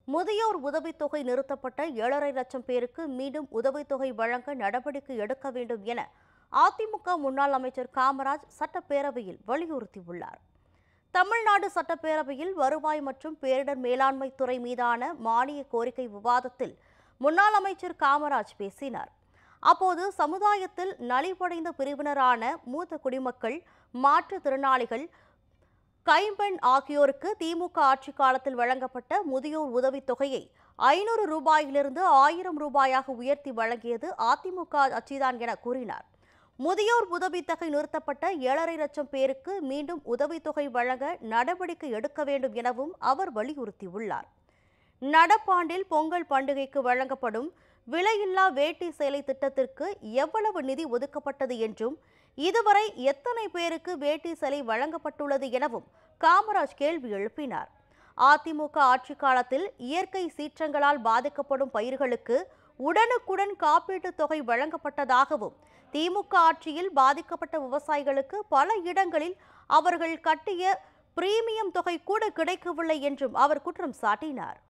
முதியோர் உதவித்தொகை நிறுத்தப்பட்ட ஏழரை லட்சம் பேருக்கு மீண்டும் உதவித்தொகை வழங்க நடவடிக்கை எடுக்க வேண்டும் என அதிமுக முன்னாள் அமைச்சர் காமராஜ் சட்டப்பேரவையில் வலியுறுத்தியுள்ளார் தமிழ்நாடு சட்டப்பேரவையில் வருவாய் மற்றும் பேரிடர் மேலாண்மை துறை மீதான மானிய கோரிக்கை விவாதத்தில் முன்னாள் அமைச்சர் காமராஜ் பேசினார் அப்போது சமுதாயத்தில் நலிவடைந்த பிரிவினரான மூத்த குடிமக்கள் மாற்றுத்திறனாளிகள் கைம்பெண் ஆகியோருக்கு திமுக ஆட்சி காலத்தில் வழங்கப்பட்ட முதியோர் உதவித் தொகையை ஐநூறு ரூபாயிலிருந்து ஆயிரம் ரூபாயாக உயர்த்தி வழங்கியது அதிமுக ஆட்சிதான் என கூறினார் முதியோர் உதவித்தொகை நிறுத்தப்பட்ட ஏழரை லட்சம் பேருக்கு மீண்டும் உதவித்தொகை வழங்க நடவடிக்கை எடுக்க வேண்டும் எனவும் அவர் வலியுறுத்தியுள்ளார் நடப்பாண்டில் பொங்கல் பண்டிகைக்கு வழங்கப்படும் விலையில்லா வேட்டி சேலை திட்டத்திற்கு எவ்வளவு நிதி ஒதுக்கப்பட்டது என்றும் இதுவரை எத்தனை பேருக்கு வேட்டி சேலை வழங்கப்பட்டுள்ளது எனவும் காமராஜ் கேள்வி எழுப்பினார் அதிமுக ஆட்சி காலத்தில் இயற்கை சீற்றங்களால் பாதிக்கப்படும் பயிர்களுக்கு உடனுக்குடன் காப்பீட்டுத் தொகை வழங்கப்பட்டதாகவும் திமுக ஆட்சியில் பாதிக்கப்பட்ட விவசாயிகளுக்கு பல இடங்களில் அவர்கள் கட்டிய பிரீமியம் தொகை கூட கிடைக்கவில்லை என்றும் அவர் குற்றம் சாட்டினார்